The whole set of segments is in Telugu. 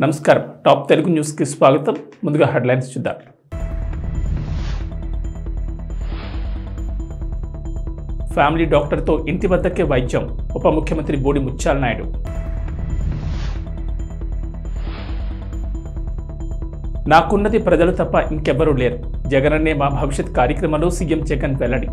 నమస్కారం టాప్ తెలుగు న్యూస్కి స్వాగతం ముందుగా హెడ్లైన్స్ చూద్దాం ఫ్యామిలీ డాక్టర్తో ఇంటి వద్దకే వైద్యం ఉప ముఖ్యమంత్రి బోడి ముత్యాల నాయుడు నాకున్నది ప్రజలు తప్ప ఇంకెవ్వరూ లేరు జగనన్నే మా భవిష్యత్ కార్యక్రమంలో సీఎం జగన్ వెల్లడి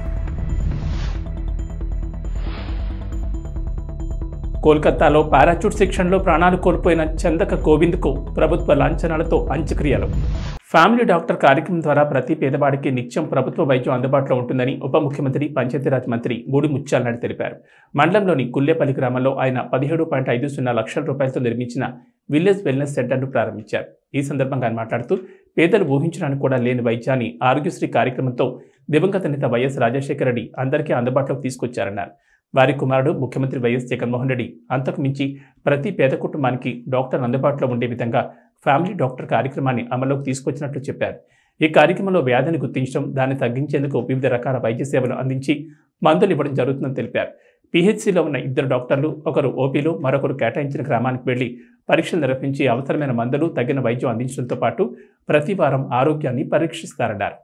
కోల్కతాలో పారాచూట్ శిక్షణలో ప్రాణాలు కోల్పోయిన చందక కోవింద్కు ప్రభుత్వ లాంఛనాలతో అంత్యక్రియలు ఫ్యామిలీ డాక్టర్ కార్యక్రమం ద్వారా ప్రతి పేదవాడికి నిత్యం ప్రభుత్వ వైద్యం అందుబాటులో ఉంటుందని ఉప ముఖ్యమంత్రి పంచాయతీరాజ్ మంత్రి బూడి ముత్యాలనాయుడు తెలిపారు మండలంలోని కుల్లేపల్లి గ్రామంలో ఆయన పదిహేడు పాయింట్ ఐదు సున్నా లక్షల రూపాయలతో నిర్మించిన విలేజ్ వెల్నెస్ సెంటర్ను ప్రారంభించారు ఈ సందర్భంగా ఆయన మాట్లాడుతూ పేదలు ఊహించడానికి కూడా లేని వైద్యాన్ని ఆరోగ్యశ్రీ కార్యక్రమంతో దివంగత నేత వైఎస్ రాజశేఖర రెడ్డి అందరికీ అందుబాటులోకి తీసుకొచ్చారన్నారు వారి కుమారుడు ముఖ్యమంత్రి వైఎస్ జగన్మోహన్ రెడ్డి అంతకు మించి ప్రతి పేద కుటుంబానికి డాక్టర్ అందుబాటులో ఉండే విధంగా ఫ్యామిలీ డాక్టర్ కార్యక్రమాన్ని అమల్లోకి తీసుకొచ్చినట్లు చెప్పారు ఈ కార్యక్రమంలో వ్యాధిని గుర్తించడం దాన్ని తగ్గించేందుకు వివిధ రకాల వైద్య సేవలు అందించి మందులు ఇవ్వడం జరుగుతుందని తెలిపారు పీహెచ్సీలో ఉన్న ఇద్దరు డాక్టర్లు ఒకరు ఓపీలో మరొకరు కేటాయించిన గ్రామానికి వెళ్లి పరీక్షలు నిర్వహించి అవసరమైన మందులు తగిన వైద్యం అందించడంతో పాటు ప్రతి వారం ఆరోగ్యాన్ని పరీక్షిస్తారన్నారు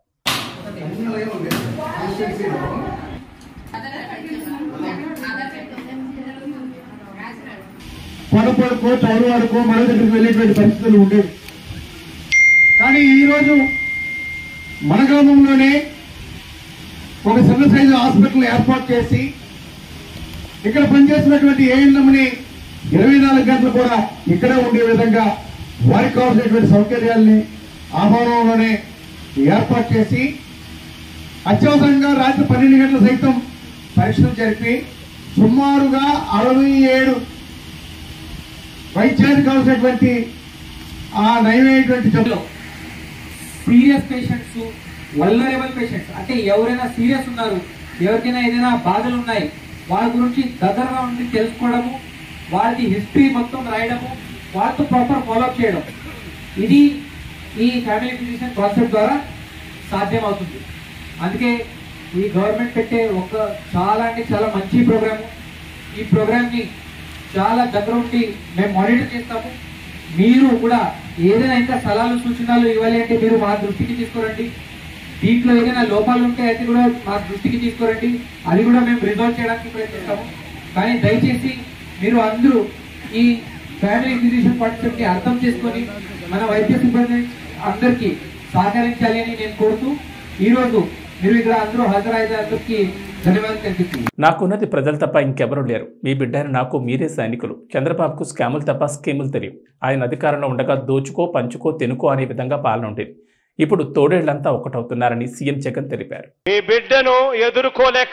కొనపడుకో చౌరవాడుకో మన దగ్గరికి వెళ్ళేటువంటి పరిస్థితులు ఉండేవి కానీ ఈరోజు మన గ్రామంలోనే ఒక చిన్న సైజు హాస్పిటల్ ఏర్పాటు చేసి ఇక్కడ పనిచేస్తున్నటువంటి ఏఎన్ఎంని ఇరవై నాలుగు గంటలు కూడా ఇక్కడే ఉండే విధంగా వారికి కావాల్సినటువంటి సౌకర్యాల్ని ఆ భవనంలోనే ఏర్పాటు చేసి అత్యవసరంగా రాత్రి పన్నెండు గంటల సైతం పరీక్షలు జరిపి సుమారుగా అరవై ఏడు వైద్యానికి కావాల్సినటువంటి ఆ నయమైనటువంటి జబ్బులు సీరియస్ పేషెంట్స్ వల్లరబుల్ పేషెంట్స్ అంటే ఎవరైనా సీరియస్ ఉన్నారు ఎవరికైనా ఏదైనా బాధలు ఉన్నాయి వాళ్ళ గురించి దగ్గరగా ఉండి తెలుసుకోవడము వాళ్ళకి హిస్టరీ మొత్తం రాయడము వాళ్ళతో ప్రాపర్ ఫాలోఅప్ చేయడం ఇది ఈ ఫ్యామిలీ ఫిజిషియన్ కాన్సెప్ట్ ద్వారా సాధ్యమవుతుంది అందుకే ఈ గవర్నమెంట్ పెట్టే ఒక చాలా అంటే చాలా మంచి ప్రోగ్రాము ఈ ప్రోగ్రామ్ని చాలా దగ్గర ఉండి మేము మానిటర్ చేస్తాము మీరు కూడా ఏదైనా ఇంకా సలహాలు సూచనలు ఇవ్వాలి అంటే మీరు మా దృష్టికి తీసుకురండి దీంట్లో ఏదైనా లోపాలు ఉంటే అయితే కూడా మా దృష్టికి తీసుకురండి అది కూడా మేము రిజాల్వ్ చేయడానికి ప్రయత్నిస్తాము కానీ దయచేసి మీరు అందరూ ఈ ఫ్యామిలీ ఫిజిషియన్ కాన్సెప్ట్ ని అర్థం చేసుకొని మన వైద్య సిబ్బంది అందరికీ సహకరించాలి అని నేను కోరుతూ ఈ రోజు మీరు ఇక్కడ అందరూ హాజరైనందుకు ధన్యవాదాలు తెలిపిస్తున్నాను నాకున్నది ప్రజలు తప్ప ఇంకెవరూ లేరు మీ బిడ్డని నాకు మీరే సైనికులు చంద్రబాబుకు స్కాములు తప్ప స్కీములు తెలియవు ఆయన అధికారంలో ఉండగా దోచుకో పంచుకో తినుకో అనే విధంగా పాలన ఉండేది ఇప్పుడు తోడేళ్లంతా ఒకటవుతున్నారని సీఎం జగన్ తెలిపారు మీ బిడ్డను ఎదుర్కోలేక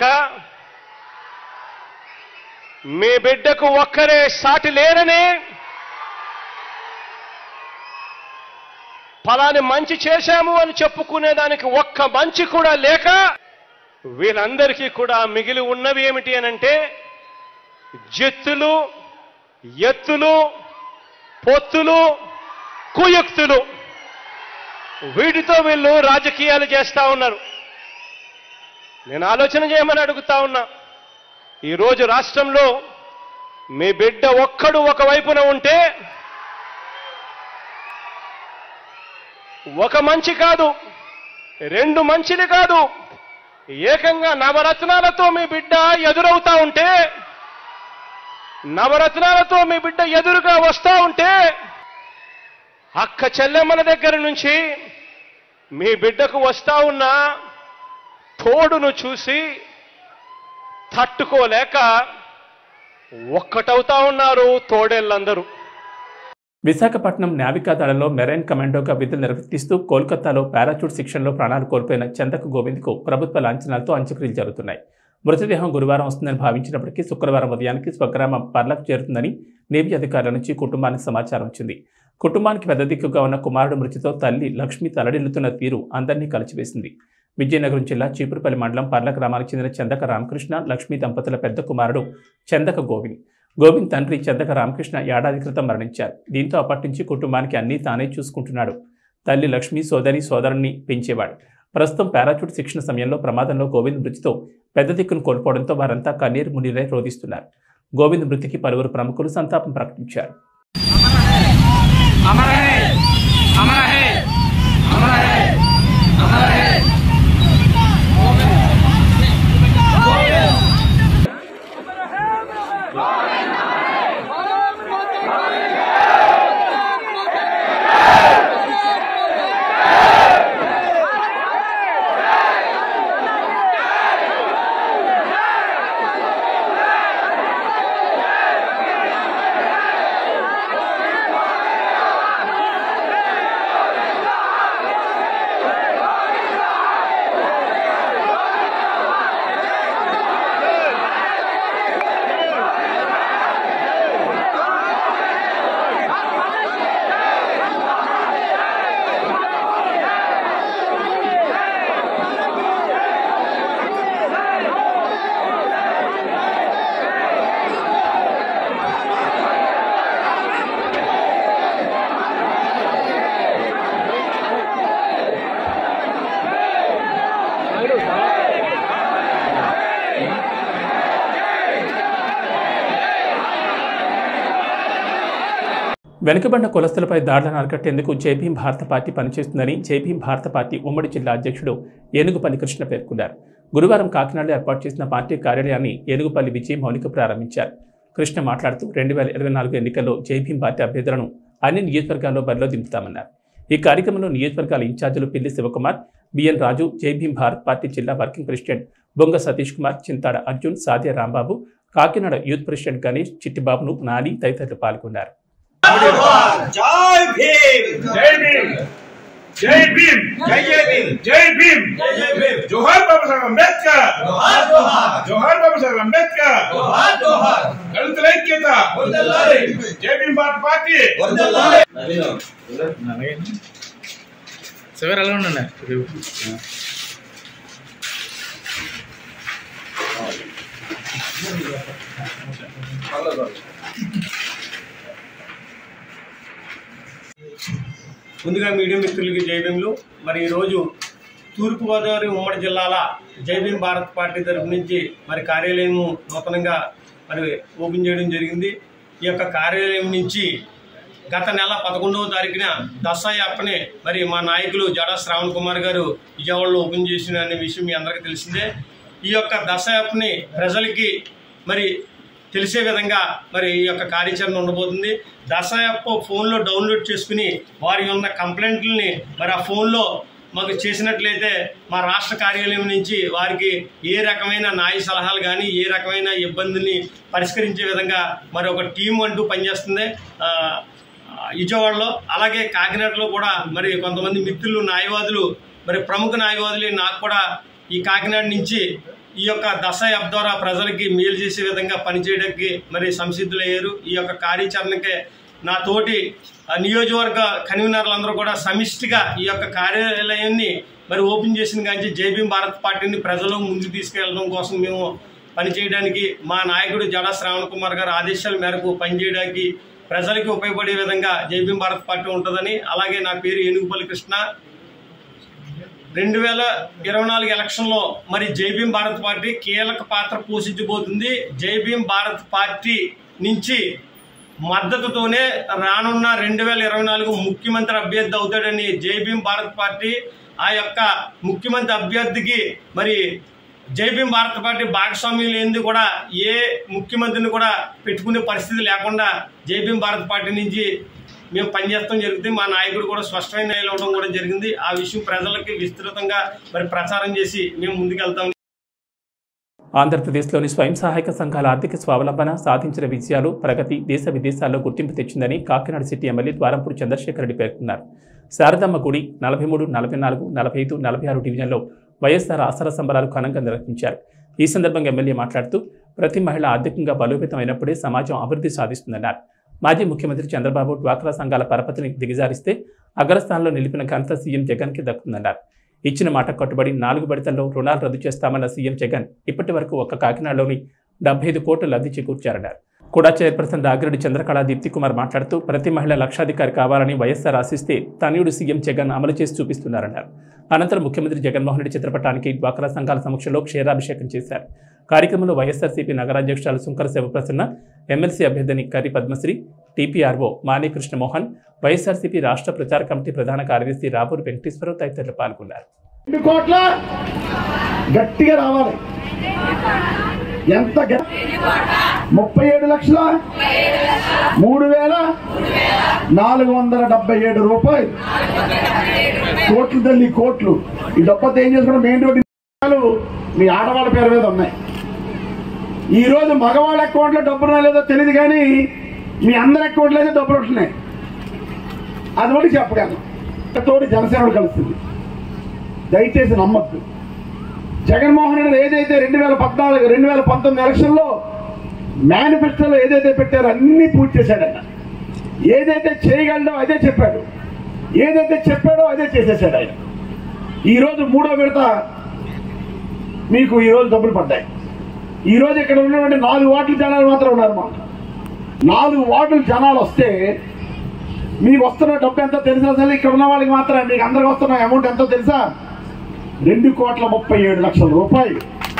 మీ బిడ్డకు ఒక్కరే సాటి లేరని ఫలాని మంచి చేశాము అని చెప్పుకునేదానికి ఒక్క మంచి కూడా లేక వీళ్ళందరికీ కూడా మిగిలి ఉన్నవి ఏమిటి అనంటే జెత్తులు ఎత్తులు పొత్తులు కుయుక్తులు వీటితో వీళ్ళు రాజకీయాలు చేస్తా ఉన్నారు నేను ఆలోచన చేయమని అడుగుతా ఉన్నా ఈరోజు రాష్ట్రంలో మీ బిడ్డ ఒక్కడు ఒకవైపున ఉంటే ఒక మంచి కాదు రెండు మంచిని కాదు ఏకంగా నవరత్నాలతో మీ బిడ్డ ఎదురవుతా ఉంటే నవరత్నాలతో మీ బిడ్డ ఎదురుగా వస్తా ఉంటే అక్క చెల్లెమ్మల దగ్గర నుంచి మీ బిడ్డకు వస్తా ఉన్న తోడును చూసి తట్టుకోలేక ఒక్కటవుతా ఉన్నారు తోడేళ్ళందరూ విశాఖపట్నం నావికాదళంలో మెరైన్ కమాండోగా విధులు నిర్వర్తిస్తూ కోల్కతాలో పారాచూట్ శిక్షణలో ప్రాణాలు కోల్పోయిన చందక గోవింద్కు ప్రభుత్వ లాంఛనాలతో అంత్యక్రియలు జరుగుతున్నాయి మృతదేహం గురువారం వస్తుందని భావించినప్పటికీ శుక్రవారం ఉదయానికి స్వగ్రామం పర్లకు చేరుతుందని నేవీ అధికారుల నుంచి కుటుంబానికి సమాచారం వచ్చింది కుటుంబానికి పెద్ద దిక్కుగా ఉన్న కుమారుడు మృతితో తల్లి లక్ష్మి తలడిల్లుతున్న తీరు అందరినీ కలిచివేసింది విజయనగరం జిల్లా చీపురుపల్లి మండలం పర్ల గ్రామానికి చెందిన చందక రామకృష్ణ లక్ష్మీ దంపతుల పెద్ద కుమారుడు చందక గోవింద్ గోవింద్ తండ్రి చందక రామకృష్ణ ఏడాది క్రితం మరణించారు దీంతో అప్పటి నుంచి కుటుంబానికి అన్నీ తానే చూసుకుంటున్నాడు తల్లి లక్ష్మి సోదరి సోదరుణ్ణి పెంచేవాడు ప్రస్తుతం పారాచూట్ శిక్షణ సమయంలో ప్రమాదంలో గోవింద్ మృతితో పెద్ద దిక్కును కోల్పోవడంతో వారంతా కన్నీరు మున్నీరై రోధిస్తున్నారు గోవింద్ మృతికి పలువురు ప్రముఖులు సంతాపం ప్రకటించారు వెనుకబడిన కులస్తులపై దాడులను అరికట్టేందుకు జైభీం భారత పార్టీ పనిచేస్తుందని జైభీం భారత పార్టీ ఉమ్మడి జిల్లా అధ్యక్షుడు ఏనుగుపల్లి కృష్ణ పేర్కొన్నారు గురువారం కాకినాడలో ఏర్పాటు చేసిన పార్టీ కార్యాలయాన్ని ఏనుగుపల్లి విజయ్ మౌనిక ప్రారంభించారు కృష్ణ మాట్లాడుతూ రెండు వేల ఇరవై నాలుగు ఎన్నికల్లో జైభీం పార్టీ అభ్యర్థులను అన్ని నియోజకవర్గాల్లో బరిలో దింపుతామన్నారు ఈ కార్యక్రమంలో నియోజకవర్గాల ఇన్ఛార్జీలు పిల్లి శివకుమార్ బిఎన్ రాజు జైభీం భారత్ పార్టీ జిల్లా working president Bonga Satish Kumar Chintada Arjun Sadhya Rambabu Kakinada youth president Ganesh చిట్టిబాబును నాని తదితరులు పాల్గొన్నారు జై భీమ్ జై భీమ్ జై భీమ్ జై జై భీమ్ జై భీమ్ జై భీమ్ జోహార్ బాబా సాహెబ్ అంబేద్కర్ జోహార్ జోహార్ జోహార్ బాబా సాహెబ్ అంబేద్కర్ జోహార్ జోహార్ దళితుల ఐక్యత వర్ధిల్లాలి జై భీమ్ భారత్ పార్టీ వర్ధిల్లాలి సార్ ఎలా ఉండండి ముందుగా మీడియా మిత్రులకి జైభీంలు మరి ఈరోజు తూర్పుగోదావరి ఉమ్మడి జిల్లాల జైభీం భారత్ పార్టీ తరఫు నుంచి మరి కార్యాలయం నూతనంగా మరి ఓపెన్ చేయడం జరిగింది ఈ యొక్క కార్యాలయం నుంచి గత నెల పదకొండవ తారీఖున దసరా యాప్ని మరి మా నాయకులు జడా శ్రావణ్ కుమార్ గారు విజయవాడలో ఓపెన్ చేసిన అనే విషయం మీ అందరికీ తెలిసిందే ఈ యొక్క దసరా యాప్ని ప్రజలకి మరి తెలిసే విధంగా మరి ఈ యొక్క కార్యాచరణ ఉండబోతుంది దసరా యాప్ ఫోన్లో డౌన్లోడ్ చేసుకుని వారి ఉన్న కంప్లైంట్లని మరి ఆ ఫోన్లో మాకు చేసినట్లయితే మా రాష్ట్ర కార్యాలయం నుంచి వారికి ఏ రకమైన న్యాయ సలహాలు కానీ ఏ రకమైన ఇబ్బందిని పరిష్కరించే విధంగా మరి ఒక టీం అంటూ పనిచేస్తుంది ఆ, విజయవాడలో అలాగే కాకినాడలో కూడా మరి కొంతమంది మిత్రులు న్యాయవాదులు మరి ప్రముఖ న్యాయవాదులు నాకు కూడా ఈ కాకినాడ నుంచి ఈ యొక్క దశ యాప్ ద్వారా ప్రజలకి మేలు చేసే విధంగా పనిచేయడానికి మరి సంసిద్ధులయ్యారు ఈ యొక్క కార్యాచరణకి నా తోటి ఆ, నియోజకవర్గ కన్వీనర్లందరూ కూడా సమిష్టిగా ఈ యొక్క కార్యాలయాన్ని మరి ఓపెన్ చేసిన కానీ జైభీం భారత్ పార్టీని ప్రజలు ముందుకు తీసుకెళ్ళడం కోసం మేము పనిచేయడానికి మా నాయకుడు జడా శ్రావణ్ కుమార్ గారి ఆదేశాల మేరకు పనిచేయడానికి ప్రజలకి ఉపయోగపడే విధంగా జైభీం భారత్ పార్టీ ఉంటుందని అలాగే నా పేరు ఏనుగుపల్లి కృష్ణ రెండు వేల ఇరవై నాలుగు ఎలక్షన్లో మరి జైభీం భారత్ పార్టీ కీలక పాత్ర పోషించబోతుంది జైభీం భారత్ పార్టీ నుంచి మద్దతుతోనే రానున్న రెండు వేల ఇరవై నాలుగు ముఖ్యమంత్రి అభ్యర్థి అవుతాడని జైభీం భారత్ పార్టీ ఆ యొక్క ముఖ్యమంత్రి అభ్యర్థికి మరి జైభీం భారత్ పార్టీ భాగస్వామ్యం లేనిది కూడా ఏ ముఖ్యమంత్రిని కూడా పెట్టుకునే పరిస్థితి లేకుండా జైభీం భారత్ పార్టీ నుంచి మేము పనిచేస్తాం జరుగుతుంది మా నాయకుడు కూడా స్పష్టమైన ఇవ్వడం కూడా జరిగింది ఆ విషయం ప్రజలకి విస్తృతంగా మరి ప్రచారం చేసి మేము ముందుకెళ్తాం ఆంధ్రప్రదేశ్లోని స్వయం సహాయక సంఘాల ఆర్థిక స్వావలంబన సాధించిన విజయాలు ప్రగతి దేశ విదేశాల్లో గుర్తింపు తెచ్చిందని కాకినాడ సిటీ ఎమ్మెల్యే ద్వారంపూడి చంద్రశేఖర్ రెడ్డి పేర్కొన్నారు శారదమ్మ గుడి నలభై మూడు నలభై నాలుగు నలభై ఐదు నలభై ఆరు డివిజన్లో వైఎస్ఆర్ ఆసరా సంబరాలు ఘనంగా నిర్వహించారు ఈ సందర్భంగా ఎమ్మెల్యే మాట్లాడుతూ ప్రతి మహిళ ఆర్థికంగా బలోపేతం అయినప్పుడే సమాజం అభివృద్ధి సాధిస్తుందన్నారు మాజీ ముఖ్యమంత్రి చంద్రబాబు డ్వాక్రా సంఘాల పరపతిని దిగజారిస్తే అగ్రస్థానంలో నిలిపిన ఘనత సీఎం జగన్కి దక్కుతుందన్నారు ఇచ్చిన మాట కట్టుబడి నాలుగు విడతల్లో రుణాలు రద్దు చేస్తామన్న సీఎం జగన్ ఇప్పటి వరకు ఒక్క కాకినాడలోని డెబ్బై ఐదు కోట్లు లబ్ధి చేకూర్చారన్నారు కూడా చైర్పర్సన్ రాగిరెడ్డి చంద్రకళ దీప్తి కుమార్ మాట్లాడుతూ ప్రతి మహిళ లక్షాధికారి కావాలని వైఎస్ఆర్ ఆశిస్తే తనయుడు సీఎం జగన్ అమలు చేసి చూపిస్తున్నారన్నారు అనంతరం ముఖ్యమంత్రి జగన్మోహన్ రెడ్డి చిత్రపటానికి డ్వాక్రా సంఘాల సమక్షంలో క్షీరాభిషేకం చేశారు కార్యక్రమంలో వైఎస్ఆర్సీపీ నగరాధ్యక్షురాలు సుంకర శివప్రసన్న ఎమ్మెల్సీ అభ్యర్థిని కరి పద్మశ్రీ టీపీఆర్ఓ మాని కృష్ణమోహన్ వైఎస్ఆర్సీపీ రాష్ట్ర ప్రచార కమిటీ ప్రధాన కార్యదర్శి రాబూరు వెంకటేశ్వరరావు తదితరులు పాల్గొన్నారు రెండు కోట్ల గట్టిగా రావాలి ఎంత గ- ముప్పై ఏడు లక్షల మూడు వేల నాలుగు వందల డెబ్బై ఏడు రూపాయలు కోట్లు తల్లి కోట్లు ఈ డబ్బతో ఏం చేసుకుంటే మెయిన్ రోడ్డు మీ ఆడవాళ్ళ పేరు మీద ఉన్నాయి ఈ రోజు మగవాళ్ళ అకౌంట్లో డబ్బులు రాలేదో తెలియదు కానీ మీ అందరి అకౌంట్లో అయితే డబ్బులు ఉంటున్నాయి అది ఒకటి చెప్పగలను తోటి జనసేన కలుస్తుంది దయచేసి నమ్మద్దు జగన్మోహన్ రెడ్డి ఏదైతే రెండు వేల పద్నాలుగు రెండు వేల పంతొమ్మిది ఎలక్షన్లో మేనిఫెస్టోలో ఏదైతే పెట్టారో అన్ని పూర్తి చేశాడు ఆయన ఏదైతే చేయగలడో అదే చెప్పాడు ఏదైతే చెప్పాడో అదే చేసేసాడు ఆయన ఈరోజు మూడో విడత మీకు ఈరోజు డబ్బులు పడ్డాయి ఈరోజు ఇక్కడ ఉన్నటువంటి నాలుగు వార్డుల జనాలు మాత్రం ఉన్నారు మా నాలుగు వార్డుల జనాలు వస్తే మీకు వస్తున్న డబ్బు ఎంతో తెలుసా అసలు ఇక్కడ ఉన్న వాళ్ళకి మాత్రం మీకు అందరికి వస్తున్న అమౌంట్ ఎంతో తెలుసా రెండు కోట్ల ముప్పై ఏడు లక్షల రూపాయలు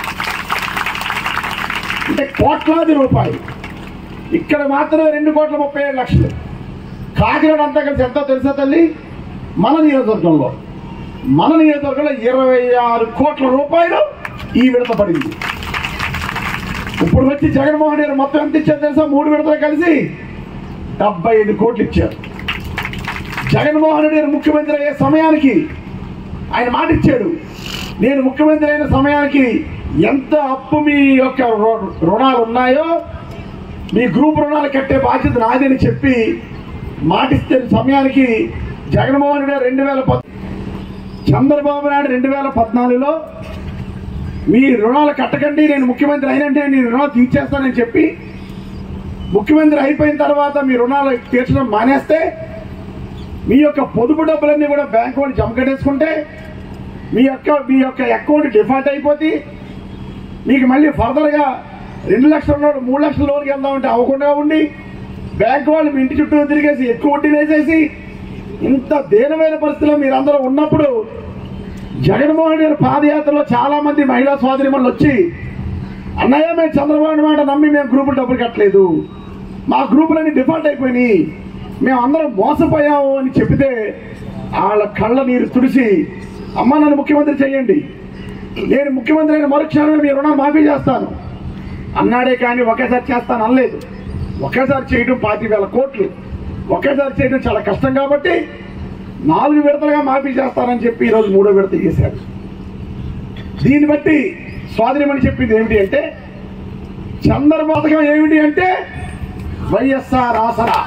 అంటే కోట్లాది రూపాయలు ఇక్కడ మాత్రమే రెండు కోట్ల ముప్పై ఏడు లక్షలు కాకినాడ అంతా కలిసి ఎంతో తెలుసా తల్లి మన నియోజకవర్గంలో మన నియోజకవర్గంలో ఇరవై ఆరు కోట్ల రూపాయలు ఈ విడత పడింది ఇప్పుడు వచ్చి జగన్మోహన్ రెడ్డి మొత్తం ఎంత ఇచ్చారు తెలుసా మూడు విడతలు కలిసి డెబ్బై ఐదు కోట్లు ఇచ్చారు జగన్మోహన్ రెడ్డి గారు ముఖ్యమంత్రి అయ్యే సమయానికి ఆయన మాట ఇచ్చాడు నేను ముఖ్యమంత్రి అయిన సమయానికి ఎంత అప్పు మీ యొక్క రు- రుణాలు ఉన్నాయో మీ గ్రూప్ రుణాలు కట్టే బాధ్యత నాదని చెప్పి మాటిస్తే సమయానికి జగన్మోహన్ రెడ్డి గారు రెండు వేల పద్ చంద్రబాబు నాయుడు రెండు వేల పద్నాలుగులో మీ రుణాలు కట్టకండి నేను ముఖ్యమంత్రి అయినంటే నేను రుణాలు తీర్చేస్తానని చెప్పి ముఖ్యమంత్రి అయిపోయిన తర్వాత మీ రుణాలు తీర్చడం మానేస్తే మీ యొక్క పొదుపు డబ్బులన్నీ కూడా బ్యాంక్ వాళ్ళు జమ కట్టేసుకుంటే మీ యొక్క మీ యొక్క అకౌంట్ డిఫాల్ట్ అయిపోతే మీకు మళ్ళీ ఫర్దర్గా రెండు లక్షల ఉన్నోడు మూడు లక్షల లోన్కి వెళ్దామంటే అవ్వకుండా ఉండి బ్యాంక్ వాళ్ళు మీ ఇంటి చుట్టూ తిరిగేసి ఎక్కువ వడ్డీ వేసేసి ఇంత దీనమైన పరిస్థితిలో మీరందరూ ఉన్నప్పుడు జగన్మోహన్ రెడ్డి పాదయాత్రలో చాలా మంది మహిళా సోదరిమణులు వచ్చి అన్నయ్య మేము చంద్రబాబు మాట నమ్మి మేము గ్రూపులు డబ్బులు కట్టలేదు మా గ్రూపులన్నీ డిఫాల్ట్ అయిపోయినాయి మేము అందరం మోసపోయాము అని చెప్తే వాళ్ళ కళ్ళ నీరు తుడిసి అమ్మ నన్ను ముఖ్యమంత్రి చేయండి నేను ముఖ్యమంత్రి అయిన మరుక్షణమే మీ రుణం మాఫీ చేస్తాను అన్నాడే కానీ ఒకేసారి చేస్తాను అనలేదు ఒకేసారి చేయడం పాతి వేల కోట్లు ఒకేసారి చేయడం చాలా కష్టం కాబట్టి నాలుగు విడతలుగా మాఫీ చేస్తానని చెప్పి ఈరోజు మూడో విడత చేశాడు దీన్ని బట్టి స్వాధీనమని చెప్పింది ఏమిటి అంటే చంద్రబాబు ఏమిటి అంటే వైఎస్ఆర్ ఆసరా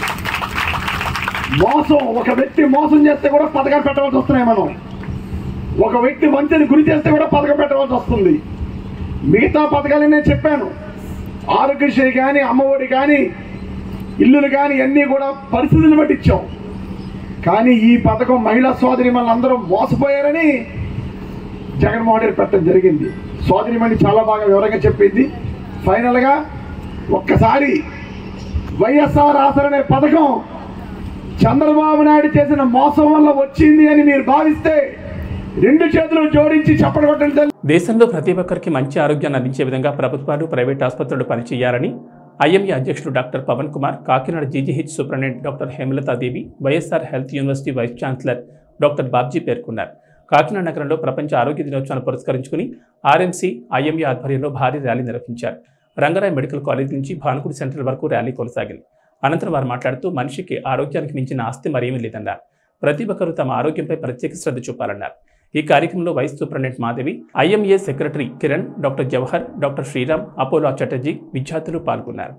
మోసం ఒక వ్యక్తి మోసం చేస్తే కూడా పథకాలు పెట్టవలసి వస్తున్నాయి మనం ఒక వ్యక్తి వంచని గురి చేస్తే కూడా పథకం పెట్టవలసి వస్తుంది మిగతా పథకాలు నేను చెప్పాను ఆరోగ్యశ్రీ కానీ అమ్మఒడి కానీ ఇల్లులు కానీ అన్నీ కూడా పరిస్థితులను బట్టి ఇచ్చాం కానీ ఈ పథకం మహిళా సోదరి అందరూ మోసపోయారని జగన్మోహన్ రెడ్డి పెట్టడం జరిగింది సోదరిమణి చాలా బాగా వివరంగా చెప్పింది ఫైనల్గా ఒక్కసారి వైఎస్ఆర్ ఆసరా అనే పథకం చంద్రబాబు నాయుడు చేసిన మోసం వల్ల వచ్చింది అని మీరు భావిస్తే రెండు చేతులు జోడించి చప్పటి కొట్టండి తల్లి. దేశంలో ప్రతి ఒక్కరికి మంచి ఆరోగ్యాన్ని అందించే విధంగా ప్రభుత్వాలు ప్రైవేట్ ఆసుపత్రులు పనిచేయాలని ఐఎంఏ అధ్యక్షుడు doctor Pavan Kumar Kakinada GGH superintendent doctor Hemalathadevi YSR health university vice chancellor doctor Babji పేర్కొన్నారు కాకినాడ నగరంలో ప్రపంచ ఆరోగ్య దినోత్సవాన్ని పురస్కరించుకుని ఆర్ఎంసీ ఐఎంఏ ఆధ్వర్యంలో భారీ ర్యాలీ నిర్వహించారు రంగరాయ్ మెడికల్ కాలేజ్ నుంచి భానుకుడి సెంటర్ వరకు ర్యాలీ కొనసాగింది అనంతరం వారు మాట్లాడుతూ మనిషికి ఆరోగ్యానికి మించిన ఆస్తి మరేమీ లేదన్నారు ప్రతి ఒక్కరూ తమ ఆరోగ్యంపై ప్రత్యేక శ్రద్ధ చూపాలన్నారు ఈ కార్యక్రమంలో vice superintendent Madhavi IMA secretary Kiran doctor Jawahar doctor Sriram Apollo Chatterjee విద్యార్థులు పాల్గొన్నారు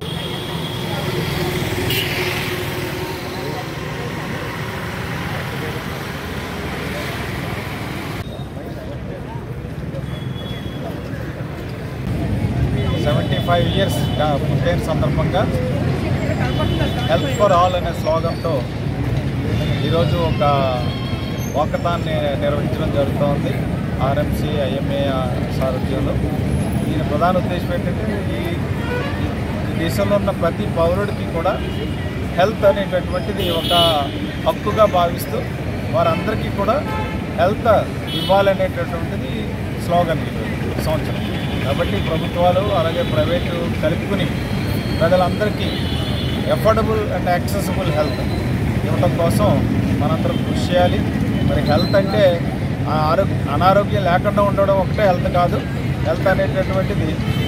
సెవెంటీ ఫైవ్ ఇయర్స్ పుట్టిన సందర్భంగా హెల్త్ ఫర్ ఆల్ అనే స్లోగన్తో ఈరోజు ఒక వాకథాన్ని నిర్వహించడం జరుగుతోంది ఆర్ఎంసీ ఐఎంఏ సారథ్యంలో దీని ప్రధాన ఉద్దేశం ఏంటంటే ఈ ఈ దేశంలో ఉన్న ప్రతి పౌరుడికి కూడా హెల్త్ అనేటటువంటిది ఒక హక్కుగా భావిస్తూ వారందరికీ కూడా హెల్త్ ఇవ్వాలనేటటువంటిది స్లోగన్ ఈ సంవత్సరం కాబట్టి ప్రభుత్వాలు అలాగే ప్రైవేటు కలుపుకుని ప్రజలందరికీ ఎఫోర్డబుల్ అండ్ యాక్సెసిబుల్ హెల్త్ ఇవ్వటం కోసం మనందరం కృషి చేయాలి మరి హెల్త్ అంటే ఆ ఆరోగ్య అనారోగ్యం లేకుండా ఉండడం ఒకటే హెల్త్ కాదు హెల్త్ అనేటటువంటిది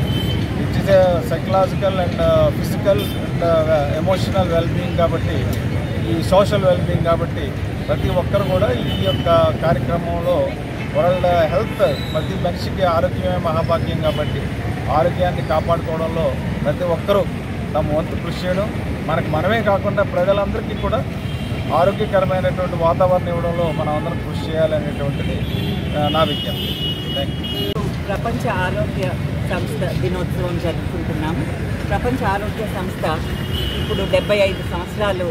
it is a psychological and physical and emotional wellbeing కాబట్టి ఈ సోషల్ వెల్బీయింగ్ కాబట్టి ప్రతి ఒక్కరు కూడా ఈ యొక్క కార్యక్రమంలో వరల్డ్ హెల్త్ ప్రతి మనిషికి ఆరోగ్యమే మహాభాగ్యం కాబట్టి ఆరోగ్యాన్ని కాపాడుకోవడంలో ప్రతి ఒక్కరూ తమ వంతు కృషి చేయడం మనకు మనమే కాకుండా ప్రజలందరికీ కూడా ఆరోగ్యకరమైనటువంటి వాతావరణం ఇవ్వడంలో మనం అందరం కృషి చేయాలనేటువంటిది ఆ, నా విజ్ఞప్తి థ్యాంక్ యూ ప్రపంచ ఆరోగ్య సంస్థ దినోత్సవం జరుపుకుంటున్నాము ప్రపంచ ఆరోగ్య సంస్థ ఇప్పుడు డెబ్బై ఐదు సంవత్సరాలు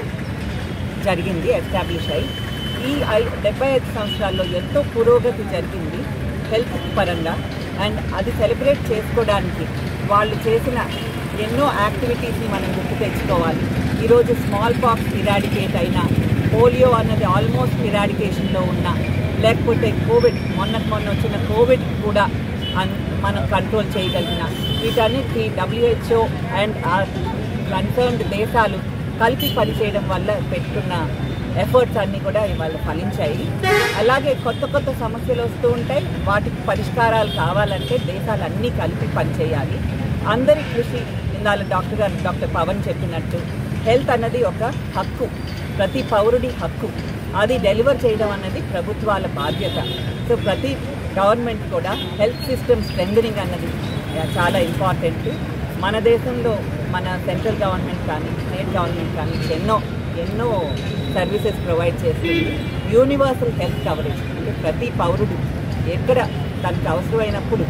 జరిగింది ఎస్టాబ్లిష్ అయి ఈ ఐ డెబ్బై ఐదు సంవత్సరాల్లో ఎంతో పురోగతి జరిగింది హెల్త్ పరంగా అండ్ అది సెలబ్రేట్ చేసుకోవడానికి వాళ్ళు చేసిన ఎన్నో యాక్టివిటీస్ని మనం గుర్తు తెచ్చుకోవాలి ఈరోజు స్మాల్ పాక్స్ ఇరాడికేట్ అయినా పోలియో అన్నది ఆల్మోస్ట్ ఇరాడికేషన్లో ఉన్న లేకపోతే కోవిడ్ మొన్న మొన్న వచ్చిన కోవిడ్ కూడా అన్- మనం కంట్రోల్ చేయగలిగిన వీటన్నిటికీ డబ్ల్యూహెచ్ఓ అండ్ కన్సర్న్డ్ దేశాలు కలిపి పనిచేయడం వల్ల పెట్టుకున్న ఎఫర్ట్స్ అన్నీ కూడా ఇవాళ ఫలించాయి అలాగే కొత్త కొత్త సమస్యలు వస్తూ ఉంటాయి వాటికి పరిష్కారాలు కావాలంటే దేశాలు అన్నీ కలిపి పనిచేయాలి అందరి కృషి ఇందాల డాక్టర్ గారు డాక్టర్ పవన్ చెప్పినట్టు హెల్త్ అన్నది ఒక హక్కు ప్రతి పౌరుడి హక్కు అది డెలివర్ చేయడం అన్నది ప్రభుత్వాల బాధ్యత సో ప్రతి గవర్నమెంట్ కూడా హెల్త్ సిస్టమ్ స్ట్రెంగ్ అన్నది చాలా ఇంపార్టెంట్ మన దేశంలో మన సెంట్రల్ గవర్నమెంట్ కానీ స్టేట్ గవర్నమెంట్ కానీ ఎన్నో ఎన్నో సర్వీసెస్ ప్రొవైడ్ చేస్తుంది యూనివర్సల్ హెల్త్ కవరేజ్ అంటే ప్రతి పౌరుడు ఎక్కడ తనకు అవసరమైనప్పుడు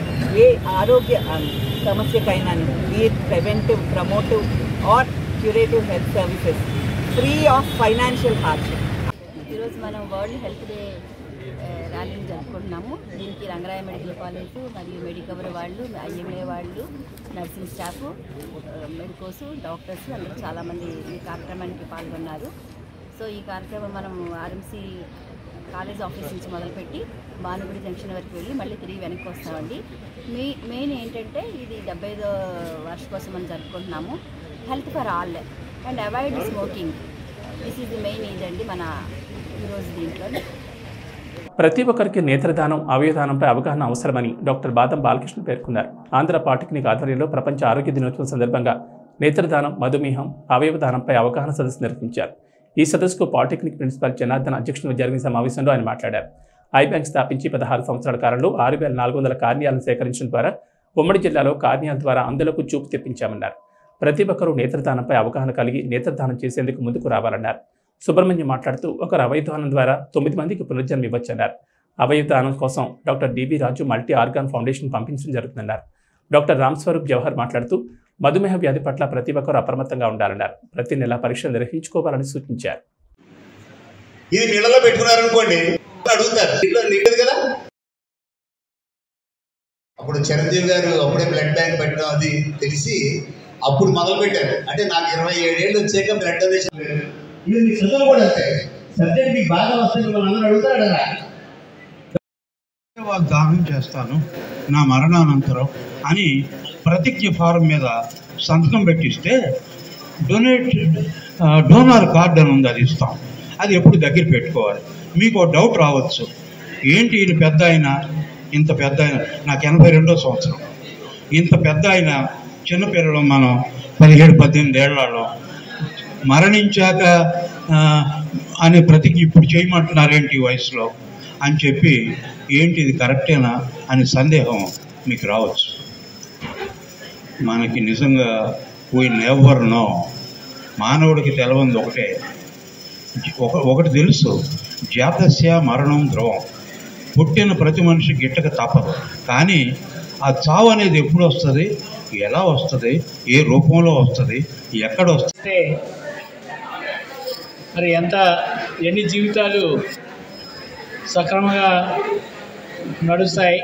ఏ ఆరోగ్య ఆ, సమస్యకైనా be preventive promotive or curative health services free of financial hardship ఈరోజు మనం వరల్డ్ హెల్త్ డే ఆ, ర్యాలీని జరుపుకుంటున్నాము దీనికి రంగరాయ మెడికల్ కాలేజ్ మరియు మెడికవర్ వాళ్ళు ఐఎంఏ వాళ్ళు నర్సింగ్ స్టాఫ్ మెడికోస్ డాక్టర్స్ అందరూ చాలామంది ఈ కార్యక్రమానికి పాల్గొన్నారు సో ఈ కార్యక్రమం మనం ఆర్ఎంసీ కాలేజ్ ఆఫీస్ నుంచి మొదలుపెట్టి భానుగుడి జంక్షన్ వరకు వెళ్ళి మళ్ళీ తిరిగి వెనక్కి వస్తామండి మీ మెయిన్ ఏంటంటే ఇది డెబ్బై ఐదో వార్షికోసం మనం జరుపుకుంటున్నాము health for all and avoid smoking this is the main ఇదండి మన ఈరోజు దీంట్లో ప్రతి ఒక్కరికి నేత్రదానం అవయవదానంపై అవగాహన అవసరమని డాక్టర్ బాదం బాలకృష్ణ పేర్కొన్నారు ఆంధ్ర పాలిటెక్నిక్ ఆధ్వర్యంలో ప్రపంచ ఆరోగ్య దినోత్సవం సందర్భంగా నేత్రదానం మధుమేహం అవయవదానంపై అవగాహన సదస్సు నిర్వహించారు ఈ సదస్సుకు పాలిటెక్నిక్ ప్రిన్సిపల్ జనార్దన్ అధ్యక్షులు జరిగిన సమావేశంలో ఆయన మాట్లాడారు ఐ బ్యాంక్ స్థాపించి పదహారు సంవత్సరాల కాలంలో ఆరు వేల నాలుగు వందల కార్యాలను సేకరించడం ద్వారా ఉమ్మడి జిల్లాలో కార్యాల ద్వారా అందులకు చూపు తెప్పించామన్నారు ప్రతి ఒక్కరూ నేత్రదానంపై అవగాహన కలిగి నేత్రదానం చేసేందుకు ముందుకు రావాలన్నారు సుబ్రహ్మణ్యం మాట్లాడుతూ ఒకరు అవయవదానం ద్వారా తొమ్మిది మందికి పునర్జన్మ ఇవ్వచ్చన్నారు అవయవదానం కోసం doctor DB Raju multi organ foundation పంపించడం జరుగుతుందన్నారు డాక్టర్ రామ్ స్వరూప్ జవహర్ మాట్లాడుతూ మధుమేహ వ్యాధి పట్ల ప్రతి ఒక్కరూ అప్రమత్తంగా ఉండాలన్నారు ప్రతి నెల పరీక్షలు నిర్వహించుకోవాలని సూచించారు ఇది నీళ్ళలో పెట్టుకున్నారనుకోండి అడుగుతారు నీళ్ళు నీళ్ళు కదా అప్పుడు చిరంజీవి గారు అప్పుడే బ్లడ్ బ్యాంక్ పెట్టడం అది తెలిసి అప్పుడు మొదలు పెట్టారు అంటే నాకు ఇరవై ఏడేళ్ళు వచ్చాక బ్లడ్ డొనేషన్ ఇది మీకు చదువు కూడా అంతే సబ్జెక్ట్ మీకు బాగా వస్తుంది మనం అందరూ అడుగుతాడు కదా దానం చేస్తాను నా మరణానంతరం అని ప్రతిజ్ఞ ఫారం మీద సంతకం పెట్టిస్తే డొనేట్ ఆ, డోనార్ కార్డ్ అని ఉంది అది ఇస్తాం అది ఎప్పుడు దగ్గర పెట్టుకోవాలి మీకు ఓ డౌట్ రావచ్చు ఏంటి ఈయన పెద్ద ఆయన ఇంత పెద్ద ఆయన నాకు ఎనభై రెండో సంవత్సరం ఇంత పెద్ద ఆయన చిన్నపిల్లలు మనం పదిహేడు పద్దెనిమిది ఏళ్లలో మరణించాక ఆ, అనే ప్రతిజ్ఞ ఇప్పుడు చేయమంటున్నారేంటి ఈ వయసులో అని చెప్పి ఏంటి ఇది కరెక్టేనా అని సందేహం మీకు రావచ్చు మనకి నిజంగా వీ నెవర్ నో మానవుడికి తెలవంది ఒకటే ఒక ఒకటి తెలుసు జాతస్య మరణం ధ్రువం పుట్టిన ప్రతి మనిషి గిట్టక తప్పదు కానీ ఆ చావు అనేది ఎప్పుడు వస్తుంది ఎలా వస్తుంది ఏ రూపంలో వస్తుంది ఎక్కడ వస్తుంది అంటే మరి ఎంత ఎన్ని జీవితాలు సక్రమంగా నడుస్తాయి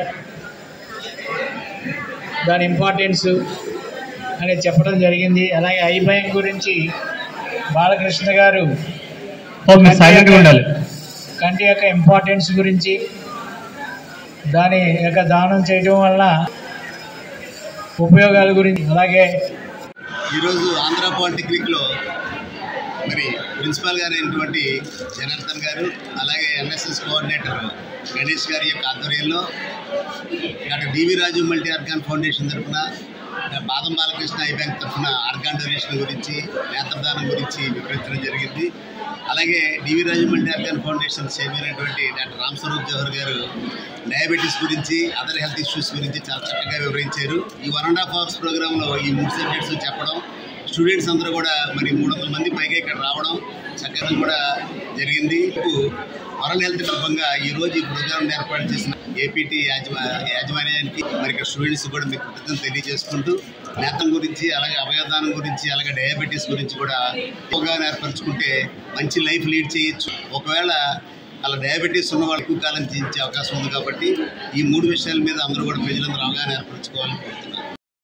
దాని ఇంపార్టెన్స్ అనేది చెప్పడం జరిగింది అలాగే ఐ బ్యాంక్ గురించి బాలకృష్ణ గారు silent గా ఉండాలి. కంటి యొక్క ఇంపార్టెన్స్ గురించి దాని యొక్క దానం చేయడం వల్ల ఉపయోగాల గురించి అలాగే ఈరోజు ఆంధ్ర పాలిటెక్నిక్లో మరి ప్రిన్సిపాల్ గారు అయినటువంటి జనార్దన్ గారు అలాగే ఎన్ఎస్ఎస్ కోఆర్డినేటర్ గణేష్ గారి యొక్క ఆధ్వర్యంలో doctor DV Raju multi organ foundation తరఫున బాదం బాలకృష్ణ ఐ బ్యాంక్ తరఫున ఆర్గాన్ డొనేషన్ గురించి నేత్రదానం గురించి వివరించడం జరిగింది అలాగే DV Raju multi organ foundation chairman అయినటువంటి డాక్టర్ రామ్ స్వరూప్ జవహర్ గారు డయాబెటీస్ గురించి అదర్ హెల్త్ ఇష్యూస్ గురించి చాలా చక్కగా వివరించారు ఈ వన్ అండ్ హాఫ్ అవర్స్ ప్రోగ్రాంలో ఈ మూడు సబ్జెక్ట్స్ చెప్పడం స్టూడెంట్స్ అందరూ కూడా మరి మూడు వందల మంది పైగా ఇక్కడ రావడం చక్కగా కూడా జరిగింది వరల్డ్ హెల్త్ సందర్భంగా ఈ రోజు ఈ ప్రోగ్రాం ఏర్పాటు చేసిన ఏపీటీ యాజమా యాజమాన్యానికి మరి ఇక్కడ స్టూడెంట్స్ కూడా మీకు కృతజ్ఞతలు తెలియజేసుకుంటూ నేతం గురించి అలాగే అవయవదానం గురించి అలాగే డయాబెటీస్ గురించి కూడా అవగాహన ఏర్పరచుకుంటే మంచి లైఫ్ లీడ్ చేయొచ్చు ఒకవేళ అలా డయాబెటీస్ ఉన్న వాళ్ళు ఎక్కువ కాలం జీవించే అవకాశం ఉంది కాబట్టి ఈ మూడు విషయాల మీద అందరూ కూడా ప్రజలందరూ అవగాహన ఏర్పరచుకోవాలని కోరుతున్నాను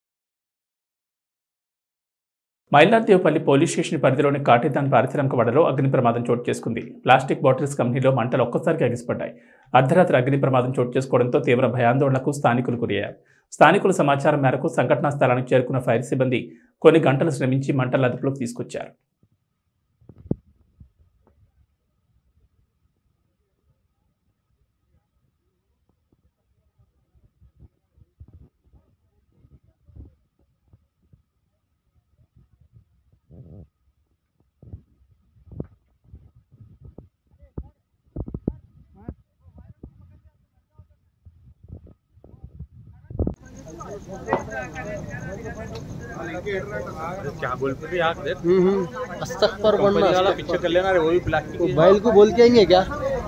మైలార్దేవపల్లి పోలీస్ స్టేషన్ పరిధిలోని కాటేదాన్ పారిశ్రామిక వాడలో అగ్ని ప్రమాదం చోటు చేసుకుంది ప్లాస్టిక్ బాటిల్స్ కంపెనీలో మంటలు ఒక్కసారిగా ఎగిసిపడ్డాయి అర్ధరాత్రి అగ్ని ప్రమాదం చోటు చేసుకోవడంతో తీవ్ర భయాందోళనకు స్థానికులు గురయ్యారు స్థానికుల సమాచారం మేరకు సంఘటనా స్థలానికి చేరుకున్న ఫైర్ సిబ్బంది కొన్ని గంటలు శ్రమించి మంటల అదుపులోకి తీసుకొచ్చారు क्या बोल रहे आग देख अस्तगफर बनना वाला पीछे कर लेना रे वो भी प्लास्टिक तो बैल को बोल के आएंगे क्या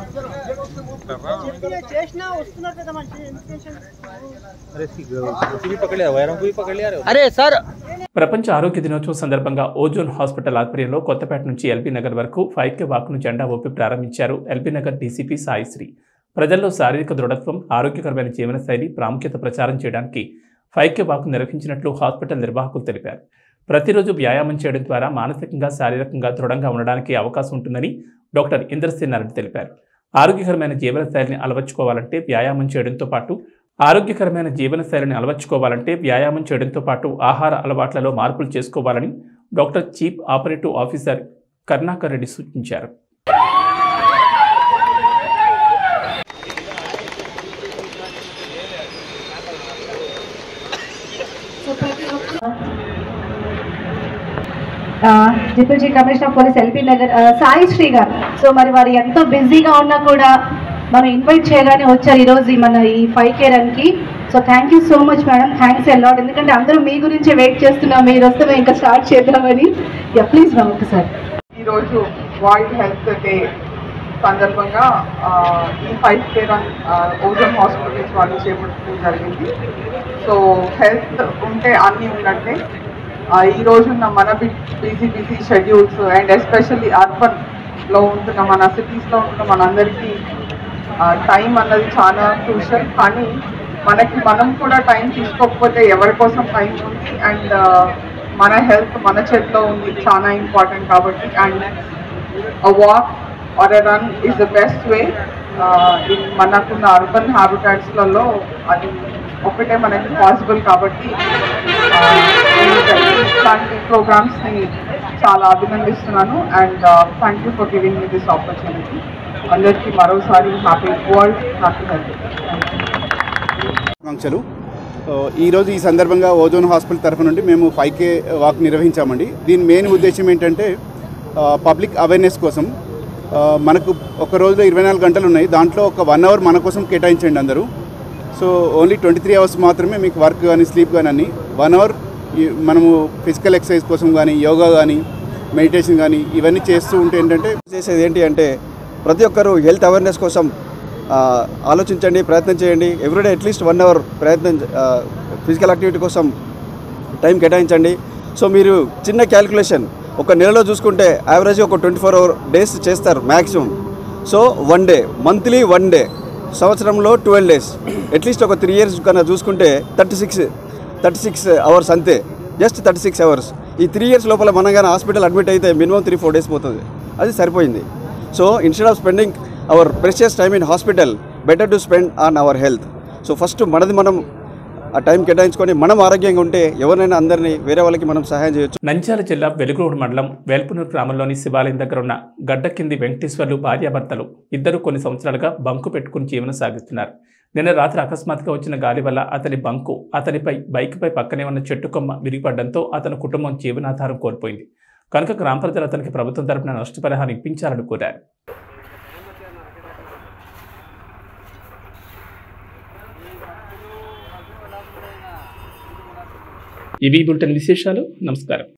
अरे उसी भी पकड़ लिया वायरों को भी पकड़ लिया रे अरे सर ప్రపంచ ఆరోగ్య దినోత్సవం సందర్భంగా ఓజోన్ హాస్పిటల్ ఆధ్వర్యంలో కొత్తపేట నుంచి ఎల్బీ నగర్ వరకు ఫైవ్ కే వాక్ను జెండా ఊపి ప్రారంభించారు ఎల్బీ నగర్ డీసీపీ సాయిశ్రీ ప్రజల్లో శారీరక దృఢత్వం ఆరోగ్యకరమైన జీవనశైలి ప్రాముఖ్యత ప్రచారం చేయడానికి ఫైవ్ కే వాక్ నిర్వహించినట్లు హాస్పిటల్ నిర్వాహకులు తెలిపారు ప్రతిరోజు వ్యాయామం చేయడం ద్వారా మానసికంగా శారీరకంగా దృఢంగా ఉండడానికి అవకాశం ఉంటుందని డాక్టర్ ఇంద్రసేన్ నారెడ్డి తెలిపారు ఆరోగ్యకరమైన జీవనశైలిని అలవర్చుకోవాలంటే వ్యాయామం చేయడంతో పాటు ఆరోగ్యకరమైన జీవనశైలిని అలవర్చుకోవాలంటే వ్యాయామం చేయడంతో పాటు ఆహార అలవాట్లలో మార్పులు చేసుకోవాలని doctor chief operative officer Karunakar Reddy సూచించారు deputy commissioner police LP Nagar ఆ, సాయి శ్రీ గారు సో మరి వారు ఎంతో బిజీగా ఉన్నా కూడా మనం ఇన్వైట్ చేయగానే వచ్చారు ఈరోజు ఈ మన ఈ ఫైవ్ కే రన్కి so thank you so much madam thanks a lot ఎందుకంటే అందరూ మీ గురించే వెయిట్ చేస్తున్నాం మీరు వస్తే మేము ఇంకా స్టార్ట్ చేద్దామని యా ప్లీజ్ మ్యామ్ ఒకసారి ఈరోజు వరల్డ్ హెల్త్ డే సందర్భంగా ఆ, ఈ five K run Ozone hospitals వాళ్ళు చేపట్టడం జరిగింది సో హెల్త్ ఉంటే అన్నీ ఉన్నట్టే ఆ, ఈ రోజున్న మన busy busy schedules and especially అర్బన్లో ఉంటున్న మన సిటీస్లో ఉంటున్న మనందరికీ టైం అన్నది చాలా క్రూషల్ కానీ మనకి మనం కూడా టైం తీసుకోకపోతే ఎవరి కోసం టైం ఉంది అండ్ మన హెల్త్ మన చేతిలో ఉంది చాలా ఇంపార్టెంట్ కాబట్టి and a walk or a run is the best way uh, in మనకున్న అర్బన్ హ్యాబిటాట్స్లలో అది ఒకటే మనకి పాసిబుల్ కాబట్టి uh, ఇట్లాంటి ప్రోగ్రామ్స్ని చాలా అభినందిస్తున్నాను and thank you for giving me this opportunity అందరికీ మరోసారి హ్యాపీ వరల్డ్ హ్యాపీ హెల్త్ ఆకాంక్షలు ఆ, ఈరోజు ఈ సందర్భంగా ఓజోన్ హాస్పిటల్ తరఫు నుండి మేము ఫైవ్ కే వాక్ నిర్వహించామండి దీని మెయిన్ ఉద్దేశం ఏంటంటే ఆ, పబ్లిక్ అవేర్నెస్ కోసం ఆ, మనకు ఒక రోజులో ఇరవై నాలుగు గంటలు ఉన్నాయి దాంట్లో ఒక వన్ అవర్ మన కోసం కేటాయించండి అందరూ so only twenty three hours మాత్రమే మీకు వర్క్ కానీ స్లీప్ కానీ అన్ని వన్ అవర్ మనము ఫిజికల్ ఎక్సర్సైజ్ కోసం కానీ యోగా కానీ మెడిటేషన్ కానీ ఇవన్నీ చేస్తూ ఉంటే ఏంటంటే చేసేది ఏంటి అంటే ప్రతి ఒక్కరూ హెల్త్ అవేర్నెస్ కోసం ఆ, ఆలోచించండి ప్రయత్నం చేయండి ఎవ్రీడే అట్లీస్ట్ వన్ అవర్ ప్రయత్నం ఫిజికల్ యాక్టివిటీ కోసం టైం కేటాయించండి సో మీరు చిన్న క్యాలిక్యులేషన్ ఒక నెలలో చూసుకుంటే యావరేజ్ ఒక ట్వంటీ ఫోర్ అవర్ డేస్ చేస్తారు maximum so one day monthly one day సంవత్సరంలో ట్వెల్వ్ డేస్ అట్లీస్ట్ ఒక త్రీ ఇయర్స్ కన్నా చూసుకుంటే thirty six thirty six hours అంతే జస్ట్ థర్టీ సిక్స్ అవర్స్ ఈ త్రీ ఇయర్స్ లోపల మనం కానీ హాస్పిటల్ అడ్మిట్ అయితే మినిమం త్రీ ఫోర్ డేస్ పోతుంది అది సరిపోయింది so instead of spending our precious time in hospital better to spend on our health so first మనది మనం ఆ టైం కేటాయించుకొని మనం ఆరోగ్యంగా ఉంటే ఎవరినైనా అందరినీ వేరే వాళ్ళకి మనం సహాయం చేయొచ్చు నంద్యాల జిల్లా వెలుగురోడ్ మండలం వేల్పునూరు గ్రామంలోని శివాలయం దగ్గర ఉన్న గడ్డ కింది వెంకటేశ్వర్లు భార్యాభర్తలు ఇద్దరు కొన్ని సంవత్సరాలుగా బంకు పెట్టుకుని జీవనం సాగిస్తున్నారు నిన్న రాత్రి అకస్మాత్తుగా వచ్చిన గాలి వల్ల అతని బంకు అతనిపై బైక్పై పక్కనే ఉన్న చెట్టు కొమ్మ విరిగిపడడంతో అతని కుటుంబం జీవనాధారం కోల్పోయింది కనుక గ్రామ ప్రజలు అతనికి ప్రభుత్వం తరపున నష్టపరిహారం ఇప్పించాలని కోరారు ఇవి బులెటిన్ విశేషాలు నమస్కారం